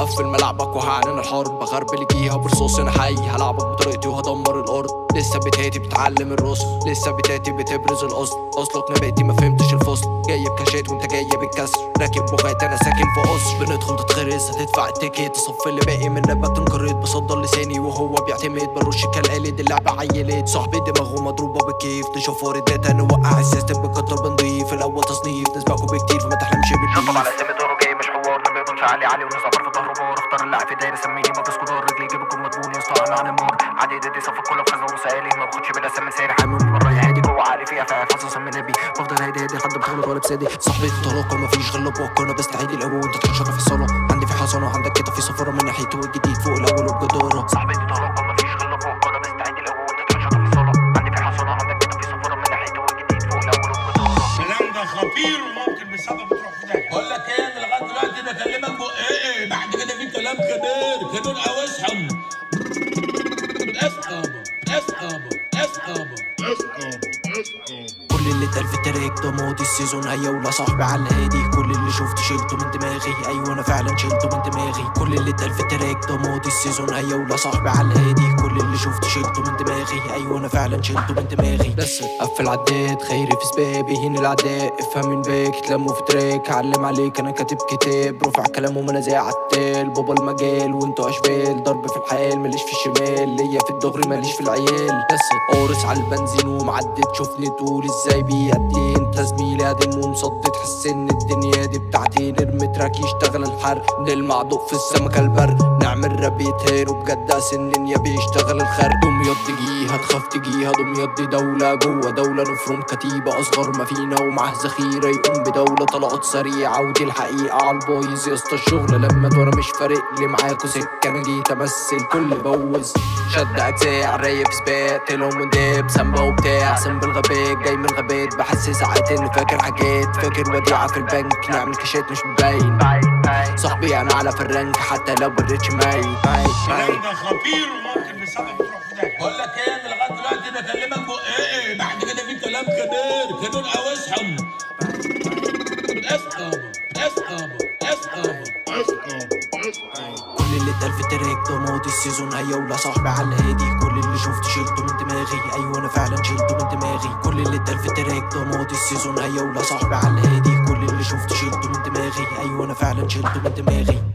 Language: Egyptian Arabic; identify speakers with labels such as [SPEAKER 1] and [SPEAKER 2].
[SPEAKER 1] هقفل ملعبك وهعلن الحرب غرب جيها برصاص انا حي هلعبك بطريقتي وهدمر الارض لسه بتهاتي بتعلم الرسل لسه بتاتي بتبرز الاصل اصلك نباتي ما فهمتش الفصل جاي بكاشات وانت جاي بالكسر راكب بغات انا ساكن في قصر بندخل تتخرس هتدفع التيكيت الصف اللي باقي من نبات انقريت بصدر لساني وهو بيعتمد برش كالقالد اللعبة عيلت صاحبي دماغه مضروبة بالكيف نشوف وردات نوقع السيستم بكتر بنضيف الاول تصنيف نسبقكوا بكتير فما تحلمش بالبيف
[SPEAKER 2] شطب على سم دوره جاي مش حوار ما بيقولش علي علي ونصبر في ظهره بار اختار اللاعب في دايره سميني ما بسكت رجلي جيبكم مضمون يا اسطى انا عن النار عديد دي صف كله بخزن وسائلي ما باخدش بلا سم ساري حامي من بره هادي جوه عالي فيها فحاسس من نبي بفضل هادي هادي لحد بغلط ولا بسادي
[SPEAKER 1] صاحبي طلاقة مفيش غير لبوك انا بستعيد الاول وانت تخش في الصالة عندي في حصانة عندك كده في صفارة من ناحيته الجديد فوق الاول وبجدارة
[SPEAKER 2] صاحبي دي طلاقه مفيش غير فوق انا بستعد الاول وانت تتشطف في الصاله عندي في حصانه عندك كده في صفاره من ناحيته الجديد فوق الاول وبجداره
[SPEAKER 3] الكلام ده خطير وممكن بسبب تروح في داهيه
[SPEAKER 4] بقول لك ايه انا لغايه دلوقتي بكلمك بق ايه بعد كده في كلام كبير كده اوسهم اسقابه اسقابه اسقابه
[SPEAKER 1] كل اللي اتقال في التراك ده ماضي السيزون هيا ولا صاحبي على الهادي كل اللي شفته شلته من دماغي ايوه انا فعلا شلته من دماغي كل اللي اتقال في التراك ده ماضي السيزون هيا ولا صاحبي على الهادي كل اللي شفته شلته من دماغي ايوه انا فعلا شلته من دماغي بس قفل عداد خيري في سباب يهين الاعداء افهم من باك تلموا في تراك علم عليك انا كاتب كتاب رافع كلامه ما انا زي عتال بابا المجال وانتوا اشبال ضرب في الحال ماليش في الشمال ليا في الدغري ماليش في العيال بس قارص على البنزين ومعدي تشوفني تقول ازاي بيأدي انت زميلي قديم ومصد تحس ان الدنيا دي بتاعتي نرمي تراك يشتغل الحرق نلمع ضوء في السمكة البر نعمل راب يتهير وبجد سنين يا بيشتغل الخرق دمياط تجيها تخاف تجيها دمياط دي دولة جوه دولة نفرم كتيبة أصغر ما فينا ومعاه ذخيرة يقوم بدولة طلقات سريعة ودي الحقيقة على البايظ يا اسطى الشغل لما وانا مش فارق لي معاكوا سكة أنا جيت أمثل كل بوز شد أجزاء رايب سباق تلهم وداب سامبا وبتاع سم بالغابات جاي من الغابات بحس ساعات إني فاكر حاجات فاكر وديعة في البنك نعمل كاشات مش باين صاحبي أنا على في الرانك حتى لو بريتش ماي ماي ماي
[SPEAKER 3] الكلام ده خطير وممكن بسبب تروح في داهيه
[SPEAKER 4] بقول لك ايه انا لغايه دلوقتي بكلمك بق ايه بعد كده في كلام كبير كده اوسهم اسقابه اسقابه اسقابه
[SPEAKER 1] كل اللي اتقال في التراك ده ماضي السيزون هيا ولا صاحبي على الهادي كل اللي شفته شلته من دماغي ايوه انا فعلا شلته من دماغي كل اللي اتقال في التراك ده ماضي السيزون هيا ولا صاحبي على الهادي كل اللي شفته شلته من دماغي ايوه انا فعلا شلته من دماغي